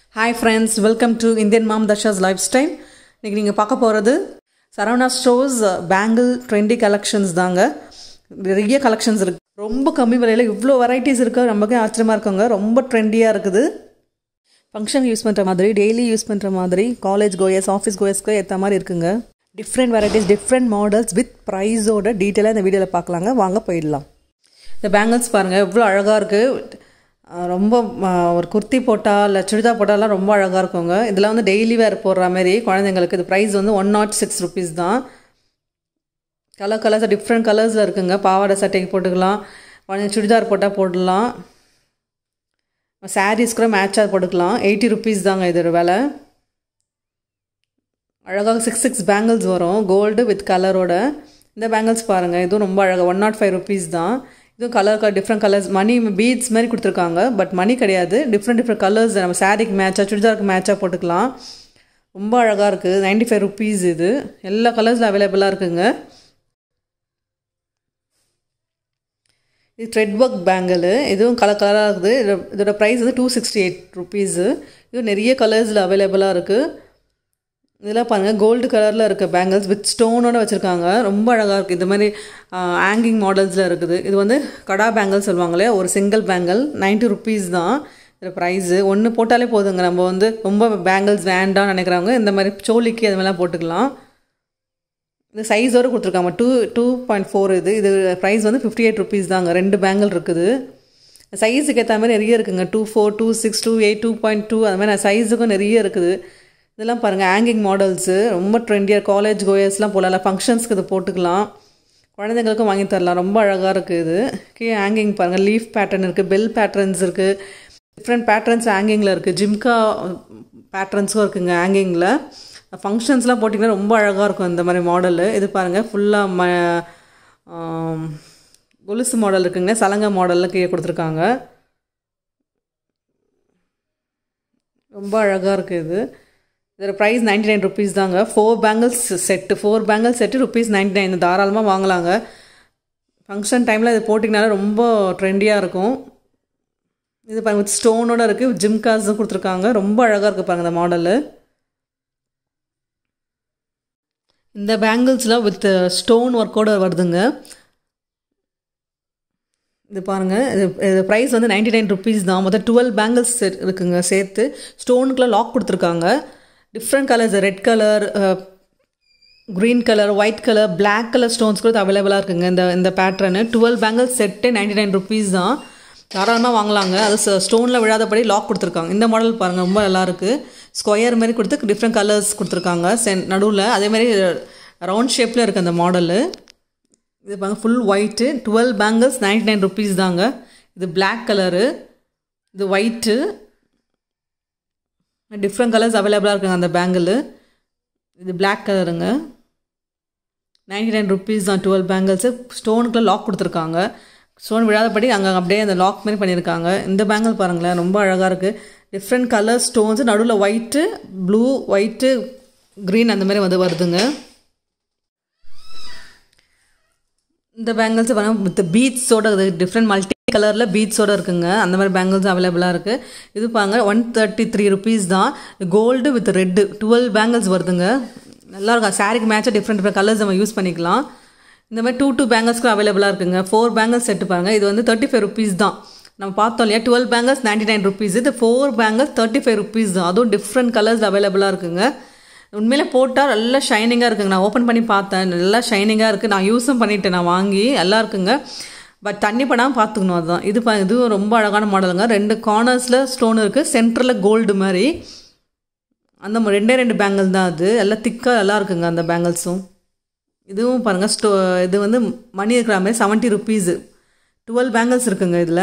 hi friends welcome to Indian mom Tasha's lifestyle இன்றைக்கி நீங்கள் பார்க்க போகிறது Saravana stores bangle trendy collections தாங்க நிறைய கலெக்ஷன்ஸ் இருக்குது ரொம்ப கம்மி விலையில் இவ்வளோ வெரைட்டிஸ் இருக்குது ரொம்பவே ஆச்சரியமாக இருக்குங்க ரொம்ப ட்ரெண்டியாக இருக்குது ஃபங்க்ஷன் யூஸ் பண்ணுற மாதிரி டெய்லி யூஸ் பண்ணுற மாதிரி காலேஜ் கோயர்ஸ் ஆஃபீஸ் கோயர்ஸ்க்கு ஏற்ற மாதிரி இருக்குங்க different varieties different models with ப்ரைஸோட டீட்டெயிலாக இந்த வீடியோவில் பார்க்கலாங்க வாங்க போயிடலாம் இந்த பேங்கிள்ஸ் பாருங்கள் எவ்வளோ அழகாக இருக்குது ரொம்ப ஒரு குர்த்தி போட்டால் இல்லை சுடிதார் போட்டாலாம் ரொம்ப அழகாக இருக்குங்க இதெல்லாம் வந்து டெய்லி வேர் போடுற மாதிரி குழந்தைங்களுக்கு இது ப்ரைஸ் வந்து ஒன் நாட் சிக்ஸ் ருபீஸ் தான் கலர் கலர்ஸ் டிஃப்ரெண்ட் கலர்ஸில் இருக்குங்க பாவாடை சட்டைக்கு போட்டுக்கலாம் குழந்தைங்க சுடிதார் போட்டால் போடலாம் சாரீஸ் கூட மேட்சாக போட்டுக்கலாம் எயிட்டி ருபீஸ் தாங்க இதோட விலை அழகாக சிக்ஸ் சிக்ஸ் பேங்கிள்ஸ் வரும் கோல்டு வித் கலரோட இந்த பேங்கிள்ஸ் பாருங்கள் இதுவும் ரொம்ப அழகாக ஒன் நாட் ஃபைவ் ருபீஸ் தான் இதுவும் கலர் டிஃப்ரெண்ட் கலர்ஸ் மணி பீட்ஸ் மாதிரி கொடுத்துருக்காங்க பட் மணி கிடையாது டிஃப்ரெண்ட் டிஃப்ரெண்ட் கலர்ஸ் நம்ம சாரீக்கு மேட்சாக சுடிதாருக்கு மேட்சாக போட்டுக்கலாம் ரொம்ப அழகாக இருக்குது நைன்டி ஃபைவ் ருபீஸ் இது எல்லா கலர்ஸில் அவைலபிளாக இருக்குங்க இது த்ரெட் ஒர்க் பேங்கிள் இதுவும் கலர் கலராக இருக்குது இதோட ப்ரைஸ் வந்து டூ சிக்ஸ்டி எயிட் ருபீஸு இது நிறைய கலர்ஸில் அவைலபிளாக இருக்குது இதெல்லாம் பாருங்கள் கோல்டு கலரில் இருக்க பேங்கிள்ஸ் வித் ஸ்டோனோட வச்சுருக்காங்க ரொம்ப அழகாக இருக்குது இந்த மாதிரி ஹேங்கிங் மாடல்ஸில் இருக்குது இது வந்து கடா பேங்கிள் சொல்லுவாங்களே ஒரு சிங்கிள் பேங்கிள் நைன்ட்டி ருபீஸ் தான் இதில் ப்ரைஸு ஒன்று போட்டாலே போதுங்க நம்ம வந்து ரொம்ப பேங்கிள்ஸ் வேண்டாம்னு நினைக்கிறவங்க இந்த மாதிரி சோலிக்கு அது மாதிரிலாம் போட்டுக்கலாம் இது சைஸோடு கொடுத்துருக்காங்க டூ டூ பாயிண்ட் ஃபோர் இது இது ப்ரைஸ் வந்து ஃபிஃப்டி எயிட் ருபீஸ் தாங்க ரெண்டு பேங்கிள் இருக்குது சைஸுக்கு ஏற்ற மாதிரி நிறைய இருக்குங்க two four two six two eight two point two அது மாதிரி சைஸுக்கும் நிறைய இருக்குது இதெல்லாம் பாருங்கள் ஹேங்கிங் மாடல்ஸு ரொம்ப ட்ரெண்டியாக காலேஜ் கோயர்ஸ்லாம் போடலாம் ஃபங்க்ஷன்ஸ்க்கு இது போட்டுக்கலாம் குழந்தைங்களுக்கும் வாங்கி தரலாம் ரொம்ப அழகாக இருக்குது இது கீழே ஹேங்கிங் பாருங்கள் லீஃப் பேட்டர்ன் இருக்குது பெல் பேட்டர்ன்ஸ் இருக்குது டிஃப்ரெண்ட் பேட்டர்ன்ஸ் ஹேங்கிங்கில் இருக்குது ஜிம்கா பேட்டர்ன்ஸும் இருக்குங்க ஹேங்கிங்கில் ஃபங்க்ஷன்ஸ்லாம் போட்டிங்கன்னா ரொம்ப அழகாக இருக்கும் இந்த மாதிரி மாடலு இது பாருங்கள் ஃபுல்லாக ம கொலுசு மாடல் இருக்குங்க சலங்கை மாடலில் கீழே கொடுத்துருக்காங்க ரொம்ப அழகாக இருக்குது இது இதோட ப்ரைஸ் நைன்டி நைன் ருபீஸ் தாங்க four bangles set four bangles set rupees ninety nine தாராளமாக வாங்கலாங்க ஃபங்க்ஷன் டைமில் இது போட்டிங்கனால ரொம்ப ட்ரெண்டியாக இருக்கும் இது பாருங்கள் வித் ஸ்டோனோட இருக்குது ஜிம்காஸும் கொடுத்துருக்காங்க ரொம்ப அழகாக இருக்குது பாருங்கள் இந்த மாடலு இந்த பேங்கிள்ஸ்லாம் வித் ஸ்டோன் ஒர்க்கோடு வருதுங்க இது பாருங்கள் இது இது ப்ரைஸ் வந்து நைன்டி நைன் ருபீஸ் தான் மொத்தம் டுவெல் பேங்கிள்ஸ் இருக்குங்க சேர்த்து ஸ்டோனுக்குலாம் லாக் கொடுத்துருக்காங்க different colours red colour green colour white colour black colour stones கூட அவைலபிளாக இருக்குங்க இந்த இந்த pattern twelve bangles set ninety nine rupees தான் தாராளமாக வாங்கலாங்க அது ஸ்டோனில் விழாதபடி லாக் கொடுத்துருக்காங்க இந்த மாடல் பாருங்கள் ரொம்ப நல்லாயிருக்கு ஸ்கொயர் மாதிரி கொடுத்து டிஃப்ரெண்ட் கலர்ஸ் கொடுத்துருக்காங்க சென் நடுவில் அதேமாதிரி ரவுண்ட் ஷேப்பில் இருக்குது அந்த மாடலு இது பாருங்கள் full white twelve bangles ninety nine rupees தாங்க இது பிளாக் கலரு இது ஒயிட்டு டிஃப்ரெண்ட் கலர்ஸ் அவைலபிளாக இருக்குங்க அந்த பேங்கிள் இது பிளாக் கலருங்க நைன்டி நைன் ருபீஸ் தான் டுவெல் பேங்கிள்ஸு ஸ்டோனுக்குள்ள லாக் கொடுத்துருக்காங்க ஸ்டோன் விழாதபடி அங்கே அப்படியே அந்த லாக் மாதிரி பண்ணியிருக்காங்க இந்த பேங்கிள் பாருங்களேன் ரொம்ப அழகாக இருக்குது டிஃப்ரெண்ட் கலர் ஸ்டோன்ஸு நடுவில் ஒயிட்டு ப்ளூ ஒயிட்டு க்ரீன் அந்த மாதிரி வந்து வருதுங்க இந்த பேங்கிள்ஸ் பாருங்கள் வித் பீட்ஸோட டிஃப்ரெண்ட் மல்டி கலரில் பீட்ஸோடு இருக்குங்க அந்த மாதிரி பேங்கிள்ஸ் அவைலபிளாக இருக்குது இது பாருங்க ஒன் தேர்ட்டி த்ரீ ருபீஸ் தான் gold with red twelve bangles வருதுங்க நல்லா இருக்கும் சாரிக்கு மேட்சாக டிஃப்ரெண்ட் டிஃப்ரெண்ட் கலர்ஸ் நம்ம யூஸ் பண்ணிக்கலாம் இந்த மாதிரி டூ டூ பேங்கிள்ஸ்க்கும் அவைலபிளாக இருக்குங்க ஃபோர் பேங்கிள்ஸ் செட்டு பாருங்கள் இது வந்து தேர்ட்டி ஃபைவ் ருபீஸ் தான் நம்ம பார்த்தோம் இல்லையா twelve bangles ninety nine rupees இது four bangles thirty five rupees தான் அதுவும் டிஃப்ரெண்ட் கலர்ஸ் அவைலபிளாக இருக்குங்க உண்மையிலே போட்டால் நல்லா ஷைனிங்காக இருக்குங்க நான் ஓப்பன் பண்ணி பார்த்தேன் நல்லா ஷைனிங்காக இருக்குது நான் யூஸும் பண்ணிவிட்டேன் நான் வாங்கி நல்லா இருக்குங்க பட் தண்ணி படாமல் பார்த்துக்கணும் அதுதான் இது பா இதுவும் ரொம்ப அழகான மாடலுங்க ரெண்டு கார்னர்ஸில் ஸ்டோன் இருக்குது சென்டரில் கோல்டு மாதிரி அந்த ரெண்டே ரெண்டு பேங்கிள் தான் அது எல்லாம் திக்காக நல்லா இருக்குங்க அந்த பேங்கிள்ஸும் இதுவும் பாருங்கள் ஸ்டோ இது வந்து மணி இருக்கிற மாதிரி செவன்ட்டி ருபீஸு டுவெல் பேங்கிள்ஸ் இருக்குங்க இதில்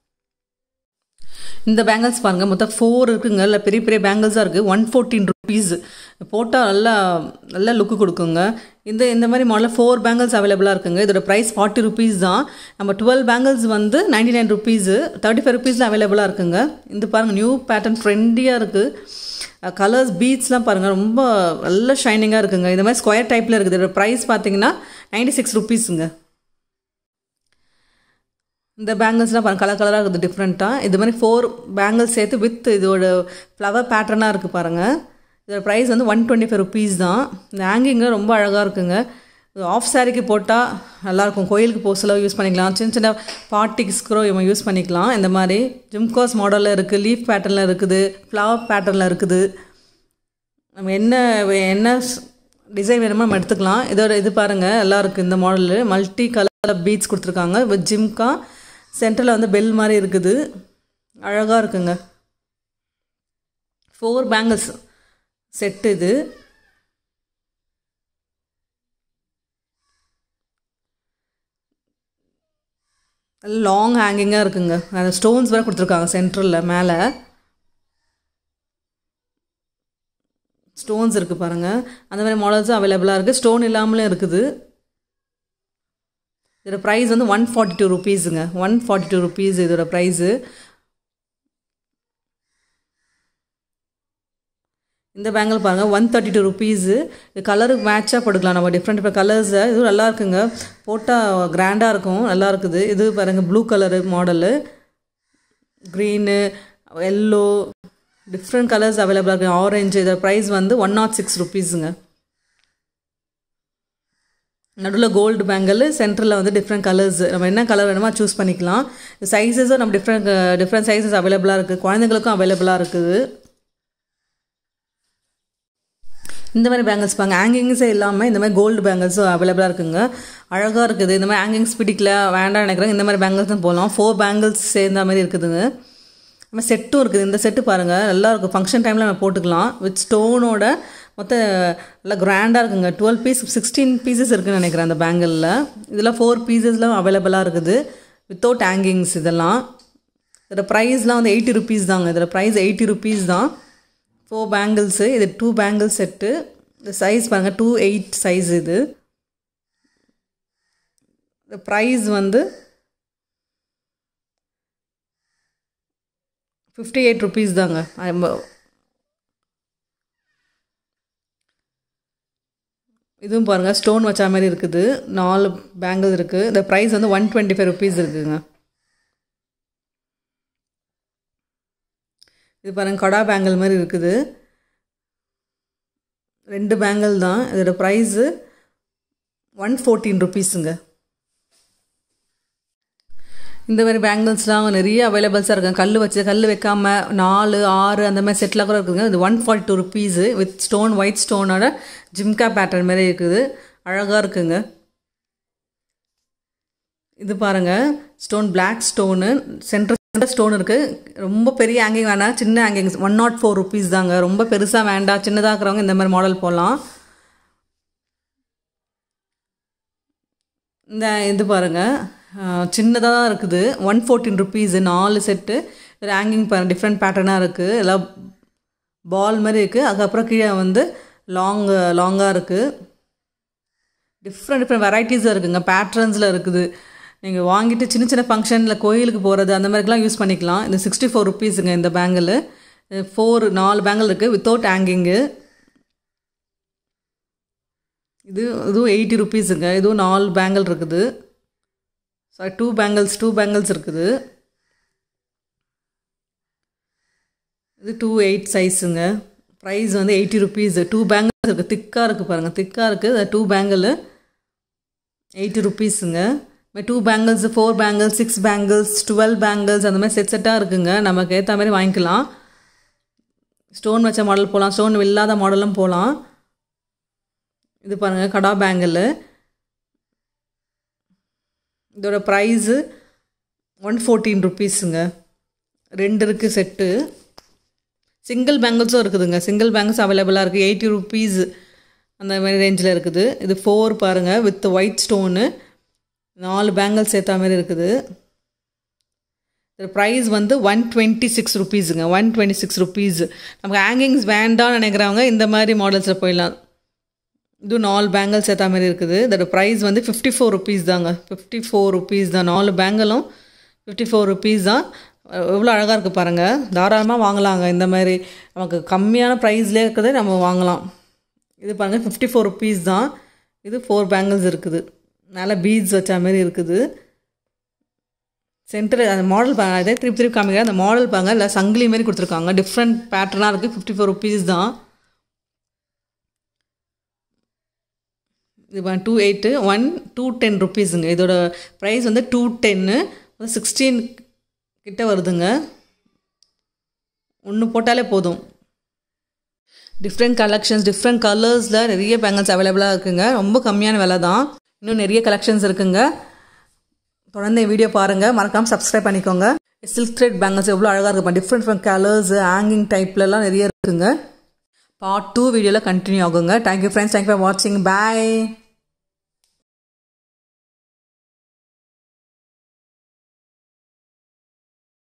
இந்த பேங்கிள்ஸ் பாருங்கள் மொத்தம் ஃபோர் இருக்குங்க இல்லை பெரிய பெரிய பேங்கிள்ஸாக இருக்குது ஒன் ஃபோர்டீன் ருபீஸ் போட்டால் நல்லா நல்லா லுக்கு கொடுக்குங்க இந்த இந்த மாதிரி மாடலில் ஃபோர் பேங்கிள்ஸ் அவைலபிளாக இருக்குங்க இதோட ப்ரைஸ் ஃபார்ட்டி ருபீஸ் தான் நம்ம டுவெல் பேங்கிள்ஸ் வந்து ninety nine rupees thirty five ருபீஸில் அவைலபிளாக இருக்குங்க இந்த பாருங்கள் நியூ பேட்டர்ன் ட்ரெண்டியாக இருக்குது கலர்ஸ் பீட்ஸ்லாம் பாருங்கள் ரொம்ப நல்ல ஷைனிங்காக இருக்குங்க இந்த மாதிரி ஸ்கொயர் டைப்பில் இருக்குது இதோட ப்ரைஸ் பார்த்தீங்கன்னா நைன்டி சிக்ஸ் ருபீஸுங்க இந்த பேங்கிள்ஸ்லாம் பாருங்கள் கலர் கலராக இருக்குது டிஃப்ரெண்ட்டாக இது மாதிரி ஃபோர் பேங்கிள்ஸ் சேர்த்து வித் இதோட ஃப்ளவர் பேட்டர்னாக இருக்குது பாருங்கள் இதோட ப்ரைஸ் வந்து ஒன் டுவெண்ட்டி ஃபைவ் ருபீஸ் தான் இந்த ஹேங்கிங்கு ரொம்ப அழகாக இருக்குங்க இது ஆஃப் சாரிக்கு போட்டால் நல்லாயிருக்கும் கோயிலுக்கு போக செலவு யூஸ் பண்ணிக்கலாம் சின்ன சின்ன பார்ட்டிஸ்க்கு இவங்க யூஸ் பண்ணிக்கலாம் இந்த மாதிரி ஜிம்காஸ் மாடலில் இருக்குது லீஃப் பேட்டர்னில் இருக்குது ஃப்ளவர் பேட்டர்னில் இருக்குது நம்ம என்ன என்ன டிசைன் வேணுமோ நம்ம எடுத்துக்கலாம் இதோட இது பாருங்கள் நல்லா இருக்குது இந்த மாடலு மல்டி கலர் பீட்ஸ் கொடுத்துருக்காங்க வித் ஜிம்கா சென்டரில் வந்து பெல் மாதிரி இருக்குது அழகாக இருக்குங்க ஃபோர் பேங்கிள்ஸ் செட்டு இது லாங் ஹேங்கிங்காக இருக்குங்க அந்த ஸ்டோன்ஸ் வேறு கொடுத்துருக்காங்க சென்டரில் மேலே ஸ்டோன்ஸ் இருக்குது பாருங்கள் அந்த மாதிரி மாடல்ஸும் அவைலபிளாக இருக்குது ஸ்டோன் இல்லாமலும் இருக்குது இதோட ப்ரைஸ் வந்து ஒன் ஃபார்ட்டி டூ ருபீஸுங்க ஒன் ஃபார்ட்டி டூ ருபீஸ் இதோட ப்ரைஸு இந்த பேங்கிள் பாருங்கள் ஒன் தேர்ட்டி டூ ருபீஸு இது கலருக்கு மேட்சாக போட்டுக்கலாம் நம்ம டிஃப்ரெண்ட் டிஃப்ரெண்ட் கலர்ஸை இதுவும் நல்லா இருக்குங்க போட்டால் கிராண்டாக இருக்கும் நல்லா இருக்குது இது பாருங்கள் blue colour model green yellow different colours அவைலபிளாக இருக்குது ஆரஞ்சு இதோட ப்ரைஸ் வந்து ஒன் நாட் சிக்ஸ் ருபீஸுங்க நடுவில் கோல்டு பேங்கிள் சென்டரில் வந்து டிஃப்ரெண்ட் கலர்ஸ் நம்ம என்ன கலர் வேணுமோ சூஸ் பண்ணிக்கலாம் சைஸஸும் நம்ம டிஃப்ரெண்ட் டிஃப்ரெண்ட் சைஸஸ் அவைலபிளாக இருக்குது குழந்தைங்களுக்கும் அவைலபிளாக இருக்குது இந்த மாதிரி பேங்கிள்ஸ் பாங்க ஹேங்கிங்ஸே இல்லாமல் இந்த மாதிரி கோல்டு பேங்கிள்ஸும் அவைலபிளாக இருக்குங்க அழகாக இருக்குது இந்த மாதிரி ஹேங்கிங்ஸ் பிடிக்கல வேண்டாம் நினைக்கிறேன் இந்த மாதிரி பேங்கிள்ஸ் தான் போகலாம் ஃபோர் பேங்கிள்ஸ் சேர்ந்த மாதிரி இருக்குதுங்க நம்ம செட்டும் இருக்குது இந்த செட்டு பாருங்கள் நல்லா இருக்கும் ஃபங்க்ஷன் டைமில் நம்ம போட்டுக்கலாம் வித் ஸ்டோனோட மொத்த நல்லா கிராண்டாக இருக்குங்க டுவெல் பீஸ் சிக்ஸ்டீன் பீசஸ் இருக்குதுன்னு நினைக்கிறேன் அந்த பேங்கிளில் இதில் ஃபோர் பீசஸ்லாம் அவைலபிளாக இருக்குது வித்தவுட் ஹேங்கிங்ஸ் இதெல்லாம் இதோட ப்ரைஸ்லாம் வந்து எயிட்டி ருபீஸ் தாங்க இதோட ப்ரைஸ் எயிட்டி ருபீஸ் தான் ஃபோர் பேங்கிள்ஸு இது டூ பேங்கிள் செட்டு இந்த சைஸ் பாருங்கள் டூ எயிட் சைஸ் இது இந்த ப்ரைஸ் வந்து ஃபிஃப்டி எயிட் ருபீஸ் தாங்க இதுவும் பாருங்கள் ஸ்டோன் வச்ச மாதிரி இருக்குது நாலு பேங்கிள் இருக்குது இந்த ப்ரைஸ் வந்து ஒன் டுவெண்ட்டி ஃபைவ் ருபீஸ் இருக்குதுங்க இது பாருங்கள் கடா பேங்கிள் மாதிரி இருக்குது ரெண்டு பேங்கிள் தான் இதோட ப்ரைஸு ஒன் ஃபோர்டீன் ருபீஸுங்க இந்த மாதிரி பேங்கிள்ஸ்லாம் நிறைய அவைலபிள்ஸாக இருக்குங்க கல் வச்சு கல் வைக்காம நாலு ஆறு அந்த மாதிரி செட்டில் கூட இருக்குதுங்க இது one forty two rupees with stone white ஸ்டோனோட ஜிம்கா பேட்டர்ன் மாதிரி இருக்குது அழகாக இருக்குங்க இது பாருங்கள் stone black stone centre centre stone இருக்குது ரொம்ப பெரிய ஹேங்கிங் வேணாம் சின்ன hangings one nought four rupees தாங்க ரொம்ப பெருசாக வேண்டாம் சின்னதாக இருக்கிறவங்க இந்த மாதிரி மாடல் போகலாம் இந்த இது பாருங்கள் சின்னதாக தான் இருக்குது ஒன் ஃபோர்டீன் ருபீஸு நாலு செட்டு ஒரு ஹேங்கிங் பாருங்கள் டிஃப்ரெண்ட் பேட்டர்னாக இருக்குது எல்லாம் பால் மாதிரி இருக்குது அதுக்கப்புறம் கீழே வந்து லாங் லாங்காக இருக்குது டிஃப்ரெண்ட் டிஃப்ரெண்ட் வெரைட்டிஸாக இருக்குங்க பேட்டர்ன்ஸில் இருக்குது நீங்கள் வாங்கிட்டு சின்ன சின்ன ஃபங்க்ஷனில் கோயிலுக்கு போகிறது அந்த மாதிரிக்கெலாம் யூஸ் பண்ணிக்கலாம் இந்த சிக்ஸ்டி ஃபோர் ருபீஸுங்க இந்த பேங்கிள் ஃபோர் நாலு பேங்கிள் இருக்குது வித்தவுட் ஹேங்கிங்கு இது இதுவும் எயிட்டி ருபீஸுங்க இதுவும் நாலு பேங்கிள் இருக்குது sorry two bangles two bangles இருக்குது இது டூ எயிட் சைஸுங்க ப்ரைஸ் வந்து எயிட்டி ருபீஸ் டூ பேங்கிள்ஸ் இருக்குது திக்காக இருக்குது பாருங்கள் திக்காக இருக்குது டூ பேங்கிள் எயிட்டி ருபீஸுங்க two bangles four bangles six bangles twelve bangles அந்த மாதிரி செட் செட்டாக இருக்குங்க நமக்கு ஏற்ற மாதிரி வாங்கிக்கலாம் ஸ்டோன் வச்ச மாடல் போகலாம் ஸ்டோன் இல்லாத மாடலும் போகலாம் இது பாருங்கள் கடா பேங்கிள் இதோட ப்ரைஸு ஒன் ஃபோர்டீன் ருபீஸுங்க ரெண்டு இருக்குது செட்டு சிங்கிள் பேங்கிள்ஸும் இருக்குதுங்க சிங்கிள் பேங்கிள்ஸ் அவைலபிளாக இருக்குது எயிட்டி ருபீஸ் அந்த மாதிரி ரேஞ்சில் இருக்குது இது ஃபோர் பாருங்கள் வித் ஒயிட் ஸ்டோனு நாலு பேங்கிள்ஸ் சேர்த்தா மாதிரி இருக்குது இதோட ப்ரைஸ் வந்து ஒன் டுவெண்ட்டி சிக்ஸ் ருபீஸுங்க ஒன் டுவெண்ட்டி சிக்ஸ் ருபீஸ் நமக்கு ஹேங்கிங்ஸ் வேண்டாம்னு நினைக்கிறவங்க இந்த மாதிரி மாடல்ஸில் போயிடலாம் இது நாலு பேங்கிள் சேர்த்தா மாதிரி இருக்குது இதோட ப்ரைஸ் வந்து ஃபிஃப்டி ஃபோர் ருபீஸ் தாங்க ஃபிஃப்டி ஃபோர் ருபீஸ் தான் நாலு பேங்கிளும் ஃபிஃப்டி ஃபோர் ருபீஸ் தான் எவ்வளோ அழகாக இருக்குது பாருங்கள் தாராளமாக வாங்கலாங்க இந்த மாதிரி நமக்கு கம்மியான ப்ரைஸ்லேயே இருக்கிறதே நம்ம வாங்கலாம் இது பாருங்கள் ஃபிஃப்டி ஃபோர் ருபீஸ் தான் இது ஃபோர் பேங்கிள்ஸ் இருக்குது நல்ல பீட்ஸ் வச்ச மாதிரி இருக்குது சென்டர் அந்த மாடல் பாருங்க அதே திருப்பி திருப்பி காமிக்கிறேன் அந்த மாடல் பாருங்க இல்லை சங்கிலி மாரி கொடுத்துருக்காங்க டிஃப்ரெண்ட் பேட்டர்னாக இருக்குது ஃபிஃப்டி ஃபோர் ருபீஸ் தான் இது two eight one two ten ருபீஸுங்க இதோட ப்ரைஸ் வந்து டூ டென்னு சிக்ஸ்டீன் கிட்ட வருதுங்க ஒன்று போட்டாலே போதும் டிஃப்ரெண்ட் கலெக்ஷன்ஸ் டிஃப்ரெண்ட் கலர்ஸில் நிறைய பேங்கிள்ஸ் அவைலபிளாக இருக்குங்க ரொம்ப கம்மியான விலை தான் இன்னும் நிறைய கலெக்ஷன்ஸ் இருக்குங்க தொடர்ந்து வீடியோ பாருங்கள் மறக்காமல் சப்ஸ்கிரைப் பண்ணிக்கோங்க சில்க் த்ரெட் பேங்கிள்ஸ் எவ்வளோ அழகாக இருக்கும் டிஃப்ரெண்ட் டிஃப்ரெண்ட் கலர்ஸ் ஹேங்கிங் டைப்லலாம் நிறைய இருக்குங்க பார்ட் டூ வீடியோவில் கண்டினியூ ஆகுங்க தேங்க்யூ ஃப்ரெண்ட்ஸ் தேங்க்யூ ஃபார் வாட்சிங் பாய்